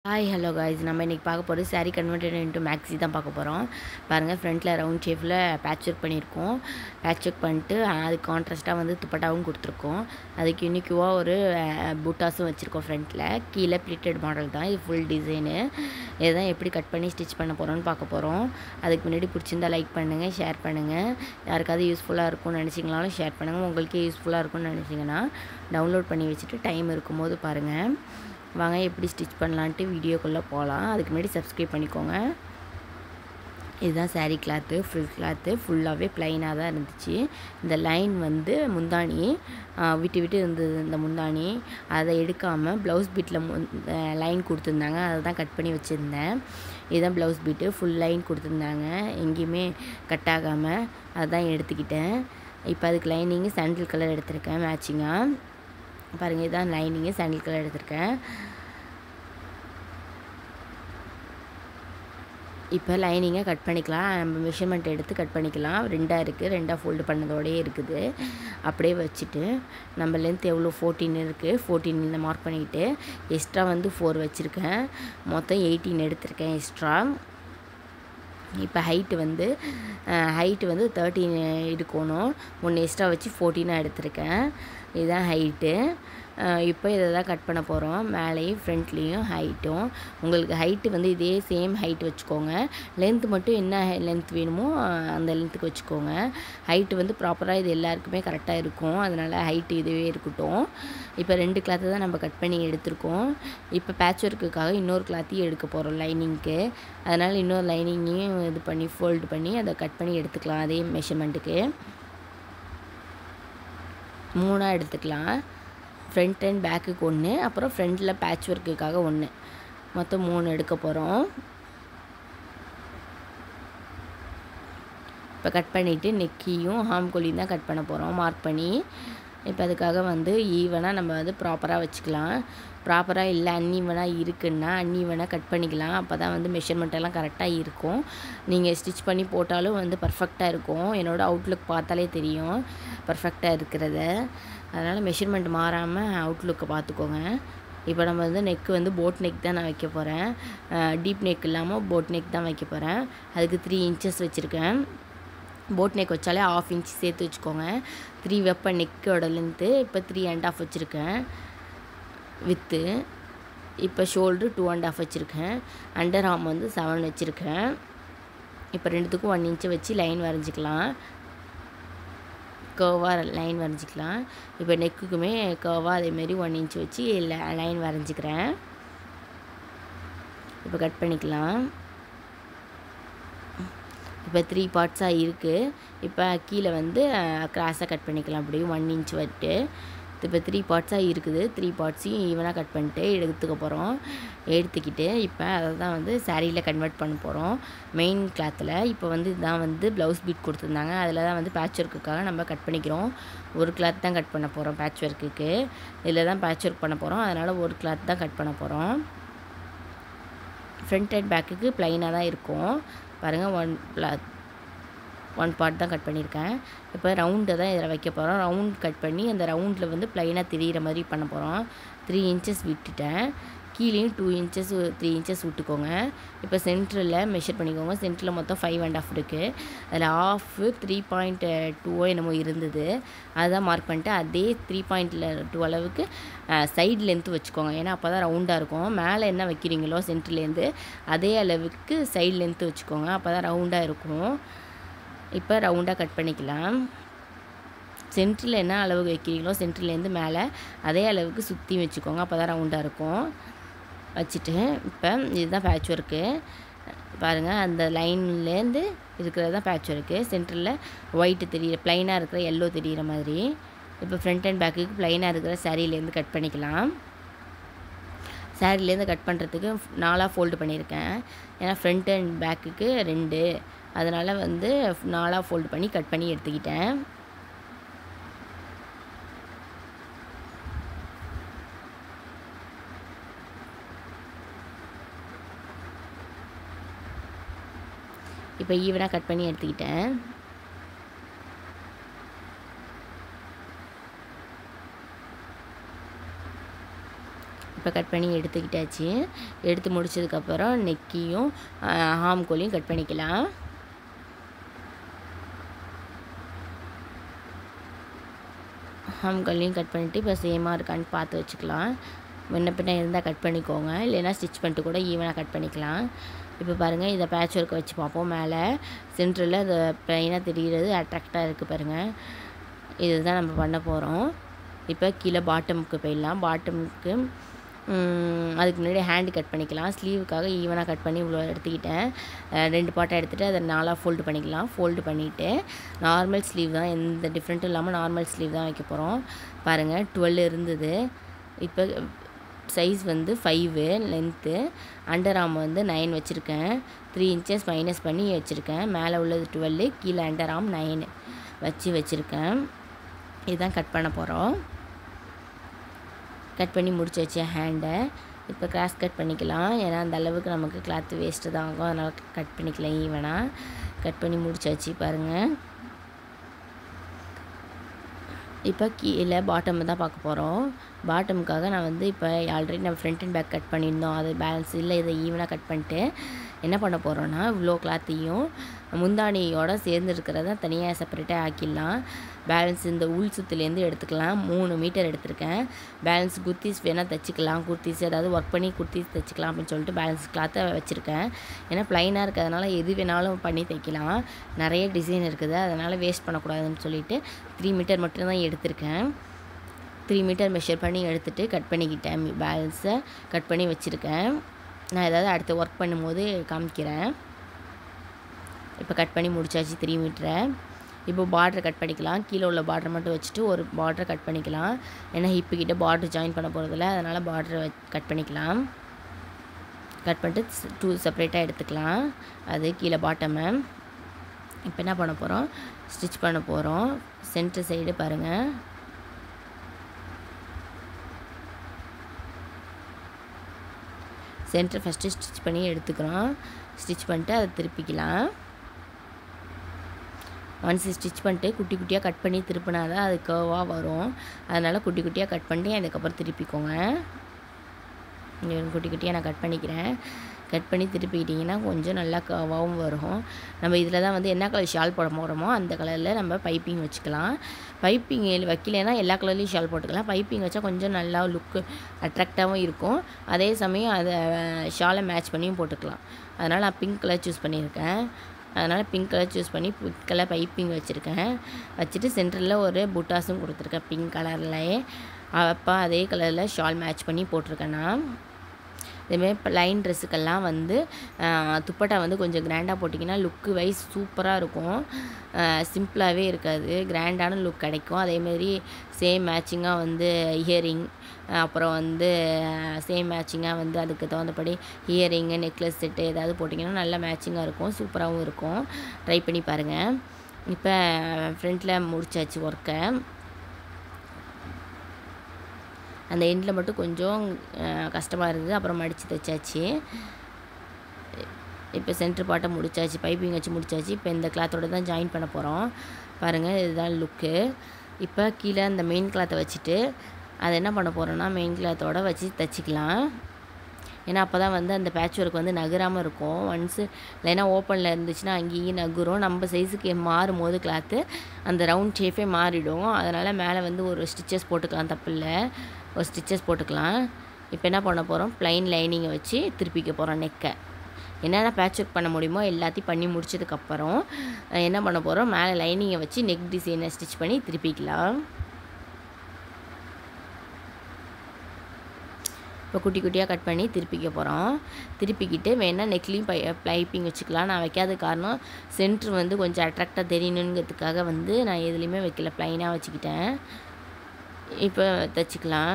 hi hello guys நம்ம இன்றைக்கி பார்க்க போகிறது saree கன்வெர்டட் இன்ட்டு மேக்ஸி தான் பார்க்க போகிறோம் பாருங்கள் ஃப்ரண்ட்டில் ரவுண்ட் ஷேப்பில் பேட்ச் ஒர்க் பண்ணியிருக்கோம் பேட்ச் ஒர்க் பண்ணிட்டு அது கான்ட்ராஸ்ட்டாக வந்து துப்பட்டாவும் கொடுத்துருக்கோம் அதுக்கு யூனிக்யூவாக ஒரு பூட்டாஸும் வச்சுருக்கோம் ஃப்ரண்ட்டில் கீழே ப்ளீட்டட் மாடல் தான் இது ஃபுல் டிசைனு இதுதான் எப்படி கட் பண்ணி ஸ்டிச் பண்ண போகிறோம்னு பார்க்க போகிறோம் அதுக்கு முன்னாடி பிடிச்சிருந்தா லைக் பண்ணுங்கள் ஷேர் பண்ணுங்கள் யாருக்காவது யூஸ்ஃபுல்லாக இருக்கும்னு நினச்சிங்களாலும் ஷேர் பண்ணுங்கள் உங்களுக்கே யூஸ்ஃபுல்லாக இருக்கும்னு நினச்சிங்கன்னா டவுன்லோட் பண்ணி வச்சுட்டு டைம் இருக்கும்போது பாருங்கள் வாங்க எப்படி ஸ்டிச் பண்ணலான்ட்டு வீடியோக்குள்ளே போகலாம் அதுக்கு முன்னாடி சப்ஸ்கிரைப் பண்ணிக்கோங்க இதுதான் saree கிளாத்து ஃபுல் கிளாத்து ஃபுல்லாகவே ப்ளைனாக தான் இருந்துச்சு இந்த லைன் வந்து முந்தானி ஆ, விட்டு விட்டு இருந்தது இந்த முந்தானி அதை எடுக்காமல் ப்ளவுஸ் பீட்டில் லைன் கொடுத்துருந்தாங்க அதை தான் கட் பண்ணி வச்சுருந்தேன் இதுதான் ப்ளவுஸ் பீட்டு ஃபுல் லைன் கொடுத்துருந்தாங்க எங்கேயுமே கட் ஆகாமல் அதான் எடுத்துக்கிட்டேன் இப்போ அதுக்கு லைனிங்கு சாண்டில் கலர் எடுத்திருக்கேன் மேட்சிங்காக பாருங்கள் இதுதான் லைனிங்கு சாண்டில் கலர் எடுத்திருக்கேன் இப்போ லைனிங்கை கட் பண்ணிக்கலாம் நம்ம மெஷர்மெண்ட் எடுத்து கட் பண்ணிக்கலாம் ரெண்டாக இருக்குது ரெண்டாக ஃபோல்டு பண்ணதோடயே இருக்குது அப்படியே வச்சுட்டு நம்ம லென்த் எவ்வளோ ஃபோர்டீன் இருக்குது ஃபோர்டீன் மார்க் பண்ணிக்கிட்டு எக்ஸ்ட்ரா வந்து ஃபோர் வச்சுருக்கேன் மொத்தம் எயிட்டீன் எடுத்திருக்கேன் எக்ஸ்ட்ரா இப்போ ஹைட்டு வந்து ஹைட்டு வந்து தேர்ட்டீன் இருக்கணும் ஒன்று எக்ஸ்ட்ரா வச்சு ஃபோர்டீனாக எடுத்திருக்கேன் இதுதான் ஹைட்டு இப்போ இதை தான் கட் பண்ண போகிறோம் மேலேயும் ஃப்ரண்ட்லேயும் ஹைட்டும் உங்களுக்கு ஹைட்டு வந்து இதே சேம் ஹைட் வச்சுக்கோங்க லென்த் மட்டும் என்ன லென்த் வேணுமோ அஹ், அந்த லென்த்துக்கு வச்சுக்கோங்க ஹைட்டு வந்து ப்ராப்பராக இது எல்லாருக்குமே கரெக்டாக இருக்கும் அதனால் ஹைட்டு இதுவே இருக்கட்டும் இப்போ ரெண்டு கிளாத்து தான் நம்ம கட் பண்ணி எடுத்திருக்கோம் இப்போ பேட்ச் ஒர்க்குக்காக இன்னொரு கிளாத்தையும் எடுக்க போகிறோம் லைனிங்க்கு அதனால் இன்னொரு லைனிங்கையும் இது பண்ணி ஃபோல்டு பண்ணி அதை கட் பண்ணி எடுத்துக்கலாம் அதே மெஷர்மெண்ட்டுக்கு மூணாக எடுத்துக்கலாம் ஃப்ரண்ட் அண்ட் பேக்குக்கு ஒன்று அப்புறம் ஃப்ரண்ட்டில் பேட்ச் ஒர்க்குக்காக ஒன்று மொத்தம் மூணு எடுக்க போகிறோம் இப்போ கட் பண்ணிவிட்டு நெக்கியும் ஹாம்கோலியும் தான் கட் பண்ண போகிறோம் மார்க் பண்ணி இப்போ அதுக்காக வந்து ஈவனாக நம்ம வந்து ப்ராப்பராக வச்சுக்கலாம் ப்ராப்பராக இல்லை அன்ஈவனாக இருக்குன்னா அன்ஈவனாக கட் பண்ணிக்கலாம் அப்போ தான் வந்து மெஷர்மெண்ட் எல்லாம் கரெக்டாக இருக்கும் நீங்கள் ஸ்டிச் பண்ணி போட்டாலும் வந்து பர்ஃபெக்டாக இருக்கும் என்னோடய அவுட்லுக் பார்த்தாலே தெரியும் பர்ஃபெக்டாக இருக்கிறத அதனால் மெஷர்மெண்ட் மாறாமல் அவுட்லுக்கை பார்த்துக்கோங்க இப்போ நம்ம வந்து நெக்கு வந்து போட் நெக் தான் நான் வைக்க போகிறேன் டீப் நெக் இல்லாமல் போட் நெக் தான் வைக்க போகிறேன் அதுக்கு த்ரீ இன்ச்சஸ் வச்சுருக்கேன் போட் நெக் வச்சாலே ஆஃப் இன்ச் சேர்த்து வச்சுக்கோங்க த்ரீ வெப்ப நெக்கோட லென்த்து இப்போ த்ரீ அண்ட் ஆஃப் வச்சுருக்கேன் வித்து இப்போ ஷோல்ட்ரு டூ அண்ட் ஆஃப் வச்சுருக்கேன் அண்டர் ஆர்ம் வந்து செவன் வச்சுருக்கேன் இப்போ ரெண்டுத்துக்கும் ஒன் இன்ச்சு வச்சு லைன் வரைஞ்சிக்கலாம் கர்வாக லைன் வரைஞ்சிக்கலாம் இப்போ நெக்குக்குமே கர்வாக அதேமாரி ஒன் இன்ச் வச்சு லைன் வரைஞ்சிக்கிறேன் இப்போ கட் பண்ணிக்கலாம் இப்போ த்ரீ பார்ட்ஸாக இருக்குது இப்போ கீழே வந்து கிராஸாக கட் பண்ணிக்கலாம் அப்படியும் ஒன் இன்ச் வட்டு இப்போ த்ரீ பார்ட்ஸாக இருக்குது த்ரீ பார்ட்ஸையும் ஈவனாக கட் பண்ணிட்டு எடுத்துக்க போகிறோம் எடுத்துக்கிட்டு இப்போ அதை தான் வந்து சாரியில் கன்வெர்ட் பண்ண போகிறோம் மெயின் கிளாத்தில் இப்போ வந்து இதுதான் வந்து ப்ளவுஸ் பீட் கொடுத்துருந்தாங்க அதில் தான் வந்து பேட்ச் ஒர்க்குக்காக நம்ம கட் பண்ணிக்கிறோம் ஒரு கிளாத் தான் கட் பண்ண போகிறோம் பேட்ச் ஒர்க்குக்கு இதில் தான் பேட்ச் ஒர்க் பண்ண போகிறோம் அதனால் ஒரு கிளாத் தான் கட் பண்ண போகிறோம் ஃப்ரண்ட் அண்ட் பேக்குக்கு ப்ளைனாக தான் இருக்கும் பாருங்கள் ஒன் ப்ளா ஒன் பார்ட் தான் கட் பண்ணியிருக்கேன் இப்போ ரவுண்டை தான் இதில் வைக்க போகிறோம் ரவுண்ட் கட் பண்ணி அந்த ரவுண்டில் வந்து ப்ளைனாக தெரியிற மாதிரி பண்ண போகிறோம் த்ரீ இன்ச்சஸ் விட்டுட்டேன் கீழேயும் டூ இன்ச்சஸ் த்ரீ இன்ச்சஸ் விட்டுக்கோங்க இப்போ சென்டரில் மெஷர் பண்ணிக்கோங்க சென்டரில் மொத்தம் ஃபைவ் அண்ட் ஆஃப் இருக்குது அதில் ஆஃபு த்ரீ பாயிண்ட் டூவோ என்னமோ இருந்தது அதுதான் மார்க் பண்ணிட்டு அதே த்ரீ பாயிண்டில் டூ அளவுக்கு சைடு லென்த்து வச்சுக்கோங்க ஏன்னா அப்போ தான் ரவுண்டாக இருக்கும் மேலே என்ன வைக்கிறீங்களோ சென்டர்லேருந்து அதே அளவுக்கு சைடு லென்த்து வச்சுக்கோங்க அப்போ தான் ரவுண்டாக இருக்கும் இப்போ ரவுண்டாக கட் பண்ணிக்கலாம் சென்டரில் என்ன அளவு வைக்கிறீங்களோ சென்டர்லேருந்து மேலே அதே அளவுக்கு சுற்றி வச்சுக்கோங்க அப்போ தான் ரவுண்டாக இருக்கும் வச்சுட்டு இப்போ இதுதான் பேட்ச் ஒர்க்கு பாருங்கள் அந்த லைன்லேருந்து இருக்கிறது தான் பேட்ச் ஒர்க்கு சென்டரில் ஒயிட்டு தெரியிற ப்ளைனாக இருக்கிற எல்லோ தெரியிற மாதிரி இப்போ ஃப்ரண்ட் அண்ட் பேக்குக்கு ப்ளைனாக இருக்கிற சாரியிலேருந்து கட் பண்ணிக்கலாம் சாரிலேருந்து கட் பண்ணுறதுக்கு நாலாக ஃபோல்டு பண்ணியிருக்கேன் ஏன்னா ஃப்ரண்ட் அண்ட் பேக்குக்கு ரெண்டு அதனால் வந்து நாலாக ஃபோல்டு பண்ணி கட் பண்ணி எடுத்துக்கிட்டேன் இப்போ ஈவனாக கட் பண்ணி எடுத்துக்கிட்டேன் இப்போ கட் பண்ணி எடுத்துக்கிட்டாச்சு எடுத்து முடிச்சதுக்கப்புறம் நெக்கியும் ஹாம் கோலையும் கட் பண்ணிக்கலாம் ஹாம் கோலையும் கட் பண்ணிவிட்டு இப்போ சேமாக இருக்கான்னு பார்த்து வச்சுக்கலாம் முன்ன பின்ன இருந்தால் கட் பண்ணிக்கோங்க இல்லைன்னா ஸ்டிச் பண்ணிட்டு கூட ஈவனாக கட் பண்ணிக்கலாம் இப்போ பாருங்கள் இதை பேட்ச் ஒர்க் வச்சு பார்ப்போம் மேலே சென்டரில் அது ப்ளைனாக தெரிகிறது அட்ராக்டாக இருக்குது பாருங்கள் இதுதான் நம்ம பண்ண போகிறோம் இப்போ கீழே பாட்டமுக்கு போயிடலாம் பாட்டமுக்கு அதுக்கு முன்னாடி ஹேண்டு கட் பண்ணிக்கலாம் ஸ்லீவுக்காக ஈவனாக கட் பண்ணி இவ்வளோ எடுத்துக்கிட்டேன் ரெண்டு பாட்டை எடுத்துகிட்டு அதை நாலாக ஃபோல்டு பண்ணிக்கலாம் ஃபோல்டு பண்ணிவிட்டு நார்மல் ஸ்லீவ் தான் எந்த டிஃப்ரெண்ட்டும் இல்லாமல் நார்மல் ஸ்லீவ் தான் வைக்க போகிறோம் பாருங்கள் டுவெல் இருந்தது இப்போ சைஸ் வந்து ஃபைவு லென்த்து அண்டர் ஆம் வந்து நைன் வச்சுருக்கேன் த்ரீ இன்ச்சஸ் மைனஸ் பண்ணி வச்சுருக்கேன் மேலே உள்ளது டுவெல்லு கீழே அண்டர் ஆம் நைனு வச்சு வச்சுருக்கேன் இதுதான் கட் பண்ண போகிறோம் கட் பண்ணி முடிச்சு வச்ச ஹேண்டை இப்போ கிராஸ் கட் பண்ணிக்கலாம் ஏன்னா அந்த அளவுக்கு நமக்கு கிளாத்து வேஸ்ட்டு தான் ஆகும் அதனால் கட் பண்ணிக்கலாம் ஈவனாக கட் பண்ணி முடிச்சாச்சு பாருங்கள் இப்போ கீழே பாட்டம் தான் பார்க்க போகிறோம் பாட்டமுக்காக நான் வந்து இப்போ ஆல்ரெடி நம்ம ஃப்ரண்ட் அண்ட் பேக் கட் பண்ணியிருந்தோம் அது பேலன்ஸ் இல்லை இதை ஈவனாக கட் பண்ணிட்டு என்ன பண்ண போகிறோன்னா இவ்வளோ கிளாத்தையும் முந்தானியோட சேர்ந்து இருக்கிறத தனியாக செப்பரேட்டாக ஆக்கிடலாம் பேலன்ஸ் இந்த உள் சுத்துலேருந்து எடுத்துக்கலாம் மூணு மீட்டர் எடுத்திருக்கேன் பேலன்ஸ் குர்த்திஸ் வேணால் தைச்சிக்கலாம் குர்த்திஸ் ஏதாவது ஒர்க் பண்ணி குர்த்திஸ் தைச்சிக்கலாம் அப்படின்னு சொல்லிட்டு பேலன்ஸ் கிளாத்தை வச்சுருக்கேன் ஏன்னா ப்ளைனாக இருக்கிறதுனால எது வேணாலும் பண்ணி தைக்கலாம் நிறைய டிசைன் இருக்குது அதனால் வேஸ்ட் பண்ணக்கூடாதுன்னு சொல்லிட்டு த்ரீ மீட்டர் மட்டும்தான் எடுத்திருக்கேன் த்ரீ மீட்டர் மெஷர் பண்ணி எடுத்துகிட்டு கட் பண்ணிக்கிட்டேன் பேலன்ஸை கட் பண்ணி வச்சுருக்கேன் நான் ஏதாவது அடுத்து ஒர்க் பண்ணும்போது காமிக்கிறேன் இப்போ கட் பண்ணி முடிச்சாச்சு த்ரீ மீட்டரை இப்போ பார்டரை கட் பண்ணிக்கலாம் கீழே உள்ள பார்டர் மட்டும் வச்சுட்டு ஒரு பார்டரை கட் பண்ணிக்கலாம் ஏன்னா ஹிப்பு கிட்ட பார்டர் ஜாயின் பண்ண போகிறதில்ல அதனால் பார்டரை கட் பண்ணிக்கலாம் கட் பண்ணிட்டு டூ செப்பரேட்டாக எடுத்துக்கலாம் அது கீழே பாட்டமை இப்போ என்ன பண்ண போகிறோம் ஸ்டிச் பண்ண போகிறோம் சென்டர் சைடு பாருங்கள் சென்டர் ஃபஸ்ட்டு ஸ்டிச் பண்ணி எடுத்துக்கிறோம் ஸ்டிச் பண்ணிட்டு அதை திருப்பிக்கலாம் ஒன்ஸ் ஸ்டிச் பண்ணிட்டு குட்டி குட்டியாக கட் பண்ணி திருப்பினா தான் அது கர்வாக வரும் அதனால் குட்டி குட்டியாக கட் பண்ணி அதுக்கப்புறம் திருப்பிக்கோங்க இங்கே குட்டி குட்டியாக நான் கட் பண்ணிக்கிறேன் கட் பண்ணி திருப்பிக்கிட்டிங்கன்னா கொஞ்சம் நல்லா கர்வாகவும் வரும் நம்ம இதில் தான் வந்து என்ன கலர் ஷால் போட போகிறோமோ அந்த கலரில் நம்ம பைப்பிங் வச்சுக்கலாம் பைப்பிங் வைக்கலைன்னா எல்லா கலர்லேயும் ஷால் போட்டுக்கலாம் பைப்பிங் வச்சா கொஞ்சம் நல்லா லுக்கு அட்ராக்டாகவும் இருக்கும் அதே சமயம் அதை ஷாலை மேட்ச் பண்ணியும் போட்டுக்கலாம் அதனால் நான் பிங்க் கலர் சூஸ் பண்ணியிருக்கேன் அதனால் பிங்க் கலர் சூஸ் பண்ணி பிங்க் கலர் பைப்பிங் வச்சுருக்கேன் வச்சுட்டு சென்டரில் ஒரு புட்டாஸும் கொடுத்துருக்கேன் பிங்க் கலர்லேயே அப்போ அதே கலரில் ஷால் மேட்ச் பண்ணி போட்டிருக்கேன் நான் இதேமாரி இப்போ லைன் ட்ரெஸ்ஸுக்கெல்லாம் வந்து துப்பட்டா வந்து கொஞ்சம் கிராண்டாக போட்டிங்கன்னா லுக்கு வைஸ் சூப்பராக இருக்கும் சிம்பிளாகவே இருக்காது கிராண்டான லுக் கிடைக்கும் அதேமாரி சேம் மேட்சிங்காக வந்து இயரிங் அப்புறம் வந்து சேம் மேட்சிங்காக வந்து அதுக்கு தகுந்தபடி இயரிங்கு நெக்லஸ் செட்டு ஏதாவது போட்டிங்கன்னா நல்லா மேட்சிங்காக இருக்கும் சூப்பராகவும் இருக்கும் ட்ரை பண்ணி பாருங்கள் இப்போ ஃப்ரண்ட்டில் முடிச்சாச்சு ஒர்க்கை அந்த எண்டில் மட்டும் கொஞ்சம் கஷ்டமாக இருந்தது அப்புறம் மடித்து தைச்சாச்சு இப்போ சென்ட்ரு பாட்டை முடிச்சாச்சு பைப்பிங் வச்சு முடிச்சாச்சு இப்போ இந்த கிளாத்தோட தான் ஜாயின் பண்ண போகிறோம் பாருங்கள் இதுதான் லுக்கு இப்போ கீழே அந்த மெயின் கிளாத்தை வச்சுட்டு அதை என்ன பண்ண போகிறோன்னா மெயின் கிளாத்தோட வச்சு தைச்சிக்கலாம் ஏன்னா அப்போ தான் வந்து அந்த பேட்ச் ஒர்க் வந்து நகராமல் இருக்கும் ஒன்ஸு இல்லைன்னா ஓப்பனில் இருந்துச்சுன்னா அங்கேயும் நகரும் நம்ம சைஸுக்கு மாறும் போது கிளாத்து அந்த ரவுண்ட் ஷேப்பே மாறிடும் அதனால் மேலே வந்து ஒரு ஸ்டிச்சஸ் போட்டுக்கலாம் தப்பு இல்லை ஒரு ஸ்டிச்சஸ் போட்டுக்கலாம் இப்போ என்ன பண்ண போகிறோம் ப்ளைன் லைனிங்கை வச்சு திருப்பிக்க போகிறோம் நெக்கை என்னென்ன பேட்ச் ஒர்க் பண்ண முடியுமோ எல்லாத்தையும் பண்ணி முடிச்சதுக்கப்புறம் என்ன பண்ண போகிறோம் மேலே லைனிங்கை வச்சு நெக் டிசைனை ஸ்டிச் பண்ணி திருப்பிக்கலாம் இப்போ குட்டி குட்டியாக கட் பண்ணி திருப்பிக்க போகிறோம் திருப்பிக்கிட்டு வேணால் நெக்லையும் பை பைப்பிங் வச்சுக்கலாம் நான் வைக்காத காரணம் சென்ட்ரு வந்து கொஞ்சம் அட்ராக்டாக தெரியணுங்கிறதுக்காக வந்து நான் எதுலேயுமே வைக்கல ப்ளைனாக வச்சுக்கிட்டேன் இப்போ தைச்சிக்கலாம்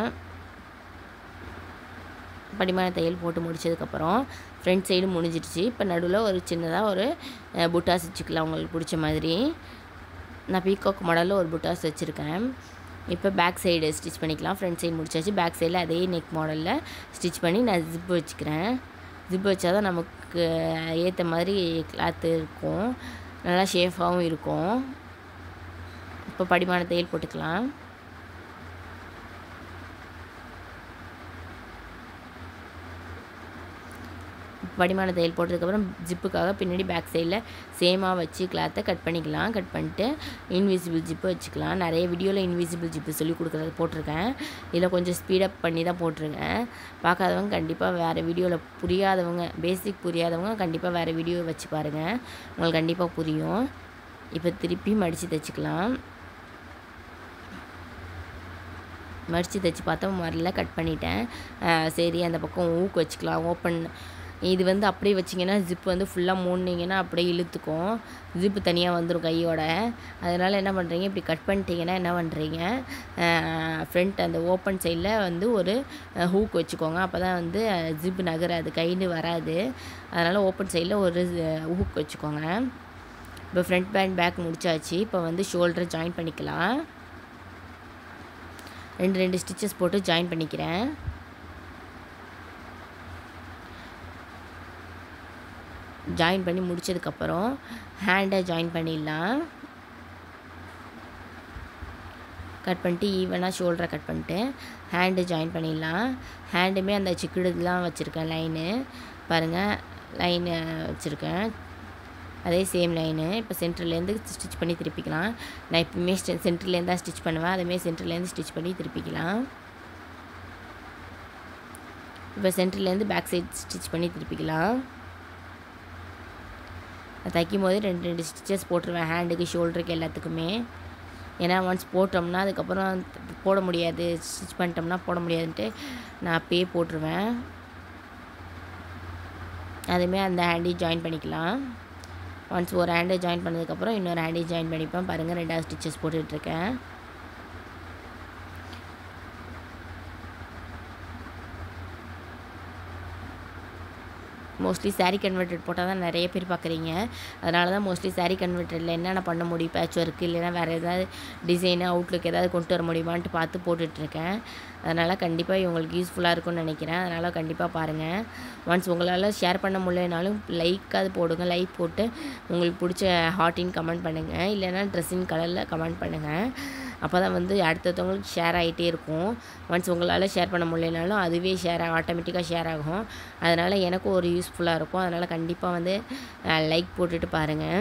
படிமான தையல் போட்டு முடிச்சதுக்கப்புறம் ஃப்ரண்ட் சைடு முடிஞ்சிடுச்சு இப்போ நடுவில் ஒரு சின்னதாக ஒரு புட்டாஸ் வச்சுக்கலாம் உங்களுக்கு பிடிச்ச மாதிரி நான் பீகாக் மாடலில் ஒரு புட்டாஸ் வச்சுருக்கேன் இப்போ பேக் சைடு ஸ்டிச் பண்ணிக்கலாம் ஃப்ரண்ட் சைடு முடிச்சாச்சு பேக் சைடில் அதே நெக் மாடலில் ஸ்டிச் பண்ணி நான் ஜிப்பு வச்சுக்கிறேன் ஜிப்பு வச்சா தான் நமக்கு ஏற்ற மாதிரி கிளாத்து இருக்கும் நல்லா ஷேஃபாகவும் இருக்கும் இப்போ படிமான தையல் போட்டுக்கலாம் படிமான தையல் போட்டதுக்கப்புறம் ஜிப்புக்காக பின்னாடி பேக் சைடில் சேமாக வச்சு கிளாத்தை கட் பண்ணிக்கலாம் கட் பண்ணிட்டு இன்விசிபிள் ஜிப்பு வச்சுக்கலாம் நிறைய வீடியோவில் இன்விசிபிள் ஜிப்பு சொல்லி கொடுக்குறது போட்டிருக்கேன் இதில் கொஞ்சம் ஸ்பீடப் பண்ணி தான் போட்டிருக்கேன் பார்க்காதவங்க கண்டிப்பாக வேறு வீடியோவில் புரியாதவங்க பேசிக் புரியாதவங்க கண்டிப்பாக வேறு வீடியோ வச்சு பாருங்கள் உங்களுக்கு கண்டிப்பாக புரியும் இப்போ திருப்பி மடித்து தைச்சிக்கலாம் மடித்து தைச்சி பார்த்தா வரல கட் பண்ணிட்டேன் சரி அந்த பக்கம் ஊக்கு வச்சுக்கலாம் ஓப்பன் இது வந்து அப்படியே வச்சிங்கன்னா ஜிப் வந்து ஃபுல்லாக மூடினீங்கன்னா அப்படியே இழுத்துக்கும் ஜிப்பு தனியாக வந்துடும் கையோட அதனால் என்ன பண்ணுறீங்க இப்படி கட் பண்ணிட்டீங்கன்னா என்ன பண்ணுறீங்க ஃப்ரண்ட் அந்த ஓப்பன் சைடில் வந்து ஒரு ஹூக் வச்சுக்கோங்க அப்போ தான் வந்து ஜிப்பு நகராது கைன்னு வராது அதனால் ஓப்பன் சைடில் ஒரு ஹூக் வச்சுக்கோங்க இப்போ ஃப்ரண்ட் பேண்ட் பேக் முடிச்சாச்சு இப்போ வந்து ஷோல்டரை ஜாயின் பண்ணிக்கலாம் ரெண்டு ரெண்டு ஸ்டிச்சஸ் போட்டு ஜாயின் பண்ணிக்கிறேன் ஜாயின் பண்ணி முடிச்சதுக்கப்புறம் ஹேண்டை ஜாயின் பண்ணிடலாம் கட் பண்ணிட்டு ஈவனாக ஷோல்டரை கட் பண்ணிட்டு ஹேண்டு ஜாயின் பண்ணிடலாம் ஹேண்டுமே அந்த சிக்குடுலாம் வச்சுருக்கேன் லைனு பாருங்கள் லைனு வச்சுருக்கேன் அதே சேம் லைனு இப்போ சென்டர்லேருந்து ஸ்டிச் பண்ணி திருப்பிக்கலாம் நான் எப்பவுமே சென்டர்லேருந்து தான் ஸ்டிச் பண்ணுவேன் அதேமாரி சென்டர்லேருந்து ஸ்டிச் பண்ணி திருப்பிக்கலாம் இப்போ சென்டர்லேருந்து பேக் சைட் ஸ்டிச் பண்ணி திருப்பிக்கலாம் தைக்கும் போது ரெண்டு ரெண்டு ஸ்டிச்சஸ் போட்டுருவேன் ஹேண்டுக்கு ஷோல்டருக்கு எல்லாத்துக்குமே ஏன்னா ஒன்ஸ் போட்டோம்னா அதுக்கப்புறம் போட முடியாது ஸ்டிச் பண்ணிட்டோம்னா போட முடியாதுன்ட்டு நான் அப்பயே போட்டுருவேன் அதுவுமே அந்த ஹேண்டையும் ஜாயின் பண்ணிக்கலாம் ஒன்ஸ் ஒரு ஹேண்டை ஜாயின் பண்ணதுக்கப்புறம் இன்னொரு ஹேண்டையும் ஜாயின் பண்ணிப்பேன் பாருங்கள் ரெண்டாவது ஸ்டிச்சஸ் போட்டுட்ருக்கேன் மோஸ்ட்லி சாரீ கன்வெர்டட் போட்டால் தான் நிறைய பேர் பார்க்குறீங்க அதனால தான் மோஸ்ட்லி சாரீ கன்வெர்டடில் என்னென்ன பண்ண முடியும் பேட்ச் ஒர்க் இல்லைன்னா வேறு ஏதாவது டிசைனு அவுட்லுக் ஏதாவது கொண்டு வர முடியுமான்ட்டு பார்த்து போட்டுட்ருக்கேன் அதனால் கண்டிப்பாக இவங்களுக்கு யூஸ்ஃபுல்லாக இருக்கும்னு நினைக்கிறேன் அதனால் கண்டிப்பாக பாருங்கள் ஒன்ஸ் உங்களால் ஷேர் பண்ண முடியலனாலும் லைக்காவது போடுங்க லைக் போட்டு உங்களுக்கு பிடிச்ச ஹாட்டின்னு கமெண்ட் பண்ணுங்கள் இல்லைன்னா ட்ரெஸ்ஸின் கலரில் கமெண்ட் பண்ணுங்கள் அப்போ தான் வந்து அடுத்தவங்களுக்கு ஷேர் ஆகிட்டே இருக்கும் ஒன்ஸ் உங்களால் ஷேர் பண்ண முடியலனாலும் அதுவே ஷேர் ஆட்டோமேட்டிக்காக ஷேர் ஆகும் அதனால் எனக்கும் ஒரு யூஸ்ஃபுல்லாக இருக்கும் அதனால் கண்டிப்பாக வந்து லைக் போட்டுட்டு பாருங்கள்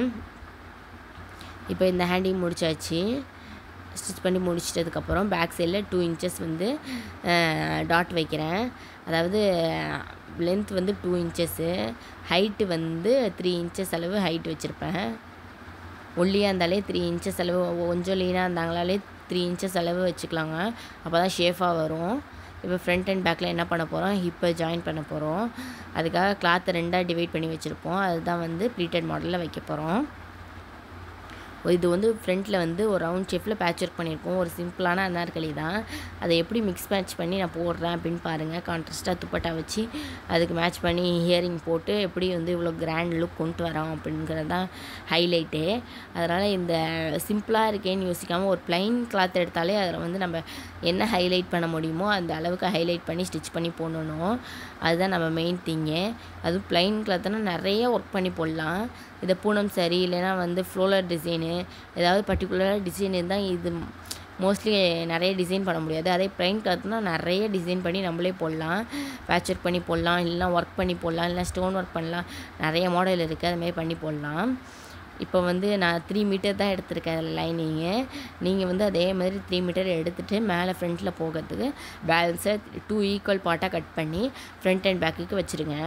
இப்போ இந்த ஹேண்டிங் முடிச்சாச்சு ஸ்டிச் பண்ணி முடிச்சிட்டதுக்கப்புறம் பேக் சைடில் டூ இன்ச்சஸ் வந்து டாட் வைக்கிறேன் அதாவது லென்த் வந்து டூ இன்ச்சஸ்ஸு ஹைட்டு வந்து த்ரீ இன்ச்சஸ் அளவு ஹைட் வச்சுருப்பேன் ஒல்லியாக இருந்தாலே த்ரீ இன்ச்சஸ் அளவு கொஞ்சம் லீனாக இருந்தாங்களாலே த்ரீ இன்ச்சஸ் அளவு வச்சுக்கலாங்க அப்போ தான் ஷேஃபாக வரும் இப்போ ஃப்ரண்ட் அண்ட் பேக்கில் என்ன பண்ண போகிறோம் ஹிப்பை ஜாயின் பண்ண போகிறோம் அதுக்காக கிளாத்தை ரெண்டாக டிவைட் பண்ணி வச்சுருப்போம் அதுதான் வந்து ப்ளீட்டட் மாடலில் வைக்க போகிறோம் இது வந்து ஃப்ரண்ட்டில் வந்து ஒரு ரவுண்ட் ஷேப்பில் பேட்ச் ஒர்க் பண்ணியிருக்கோம் ஒரு சிம்பிளான அனார்கலி தான் அதை எப்படி மிக்ஸ் மேட்ச் பண்ணி நான் போடுறேன் அப்படின்னு பாருங்கள் கான்ட்ராஸ்ட்டாக துப்பட்டா வச்சு அதுக்கு மேட்ச் பண்ணி ஹியரிங் போட்டு எப்படி வந்து இவ்வளோ கிராண்ட் லுக் கொண்டு வரோம் அப்படிங்கிறது தான் ஹைலைட்டு அதனால் இந்த சிம்பிளாக இருக்கேன்னு யோசிக்காமல் ஒரு ப்ளைன் கிளாத் எடுத்தாலே அதில் வந்து நம்ம என்ன ஹைலைட் பண்ண முடியுமோ அந்த அளவுக்கு ஹைலைட் பண்ணி ஸ்டிச் பண்ணி போடணும் அதுதான் நம்ம மெயின் திங்கு அதுவும் ப்ளைன் கிளாத்னா நிறைய ஒர்க் பண்ணி போடலாம் இதை பூனம் சரி இல்லைன்னா வந்து ஃப்ளோலர் டிசைனு ஏதாவது பர்டிகுலராக டிசைன் இருந்தால் இது மோஸ்ட்லி நிறைய டிசைன் பண்ண முடியாது அதே ப்ளைன் கிளாத்னால் நிறைய டிசைன் பண்ணி நம்மளே போடலாம் பேட்ச் ஒர்க் பண்ணி போடலாம் இல்லைனா ஒர்க் பண்ணி போடலாம் இல்லை ஸ்டோன் ஒர்க் பண்ணலாம் நிறைய மாடல் இருக்குது அதுமாரி பண்ணி போடலாம் இப்போ வந்து நான் த்ரீ மீட்டர் தான் எடுத்திருக்கேன் லைனிங்கு நீங்கள் வந்து அதே மாதிரி த்ரீ மீட்டர் எடுத்துகிட்டு மேலே ஃப்ரண்ட்டில் போகிறதுக்கு பேலன்ஸை டூ ஈக்குவல் பார்ட்டாக கட் பண்ணி ஃப்ரண்ட் அண்ட் பேக்குக்கு வச்சுருங்க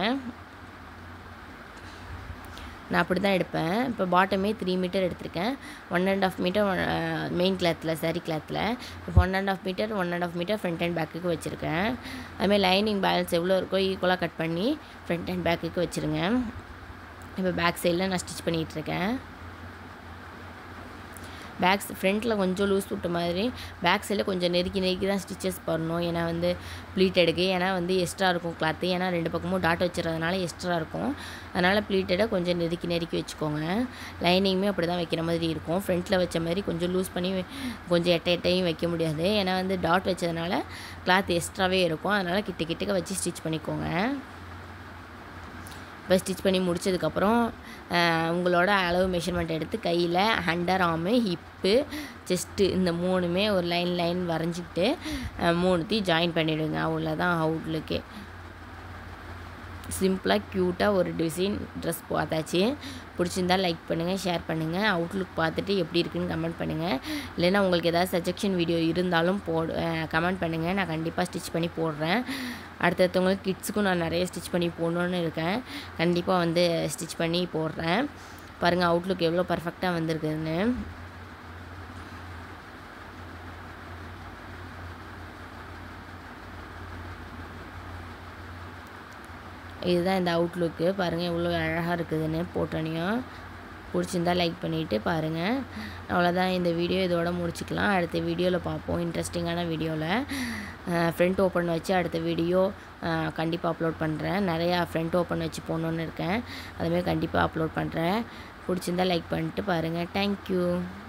நான் அப்படி தான் எடுப்பேன் இப்போ பாட்டமே த்ரீ மீட்டர் எடுத்திருக்கேன் one and half metre main கிளாத்தில் சாரி கிளாத்தில் இப்போ one and half metre one and half metre front and பேக்குக்கு வச்சுருக்கேன் அதுமாதிரி லைனிங் பேலன்ஸ் எவ்வளோ இருக்கோ ஈக்குவலாக கட் பண்ணி ஃப்ரண்ட் அண்ட் பேக்குக்கு வச்சுருங்க இப்போ பேக் சைடில் நான் ஸ்டிச் பண்ணிகிட்ருக்கேன் பேக்ஸ் ஃப்ரண்ட்டில் கொஞ்சம் லூஸ் விட்ட மாதிரி பேக் சைடில் கொஞ்சம் நெருக்கி நெருக்கி தான் ஸ்டிச்சஸ் பண்ணணும் ஏன்னா வந்து ப்ளீட்டடுக்கு ஏன்னா வந்து எக்ஸ்ட்ரா இருக்கும் கிளாத்து ஏன்னா ரெண்டு பக்கமும் டாட் வச்சுறதுனால எக்ஸ்ட்ரா இருக்கும் அதனால் ப்ளீட்டடை கொஞ்சம் நெருக்கி நெருக்கி வச்சுக்கோங்க லைனிங்குமே அப்படி தான் வைக்கிற மாதிரி இருக்கும் ஃப்ரண்ட்டில் வச்ச மாதிரி கொஞ்சம் லூஸ் பண்ணி கொஞ்சம் எட்டை எட்டையும் வைக்க முடியாது ஏன்னா வந்து டாட் வச்சதுனால கிளாத் எக்ஸ்ட்ராவே இருக்கும் அதனால் கிட்ட கிட்டக்க வச்சு ஸ்டிச் பண்ணிக்கோங்க இப்போ ஸ்டிச் பண்ணி முடிச்சதுக்கப்புறம் உங்களோட அளவு மெஷர்மெண்ட் எடுத்து கையில் ஹண்டர் ஆமு ஹிப்பு செஸ்ட்டு இந்த மூணுமே ஒரு லைன் லைன் வரைஞ்சிக்கிட்டு மூணுத்தையும் ஜாயின் பண்ணிவிடுங்க அவ்வளோதான் அவுட்லுக்கே சிம்பிளாக க்யூட்டாக ஒரு டிசைன் ட்ரெஸ் பார்த்தாச்சு பிடிச்சிருந்தா லைக் பண்ணுங்கள் ஷேர் பண்ணுங்கள் அவுட்லுக் பார்த்துட்டு எப்படி இருக்குன்னு கமெண்ட் பண்ணுங்கள் இல்லைன்னா உங்களுக்கு ஏதாவது சஜெக்ஷன் வீடியோ இருந்தாலும் போடு கமெண்ட் பண்ணுங்கள் நான் கண்டிப்பாக ஸ்டிச் பண்ணி போடுறேன் அடுத்தடுத்தவங்களுக்கு கிட்ஸுக்கும் நான் நிறைய ஸ்டிச் பண்ணி போடணுன்னு இருக்கேன் கண்டிப்பாக வந்து ஸ்டிச் பண்ணி போடுறேன் பாருங்கள் அவுட்லுக் எவ்வளோ பர்ஃபெக்டாக வந்திருக்குதுன்னு இதுதான் இந்த அவுட்லுக்கு பாருங்கள் எவ்வளோ அழகாக இருக்குதுன்னு போட்டோனையும் பிடிச்சிருந்தா லைக் பண்ணிவிட்டு பாருங்கள் அவ்வளோதான் இந்த வீடியோ இதோட முடிச்சுக்கலாம் அடுத்த வீடியோவில் பார்ப்போம் இன்ட்ரெஸ்டிங்கான வீடியோவில் ஃப்ரண்ட் ஓப்பன் வச்சு அடுத்த வீடியோ கண்டிப்பாக அப்லோட் பண்ணுறேன் நிறையா ஃப்ரண்ட் ஓப்பன் வச்சு போகணுன்னு இருக்கேன் அதுமாதிரி கண்டிப்பாக அப்லோட் பண்ணுறேன் பிடிச்சிருந்தா லைக் பண்ணிட்டு பாருங்கள் தேங்க்யூ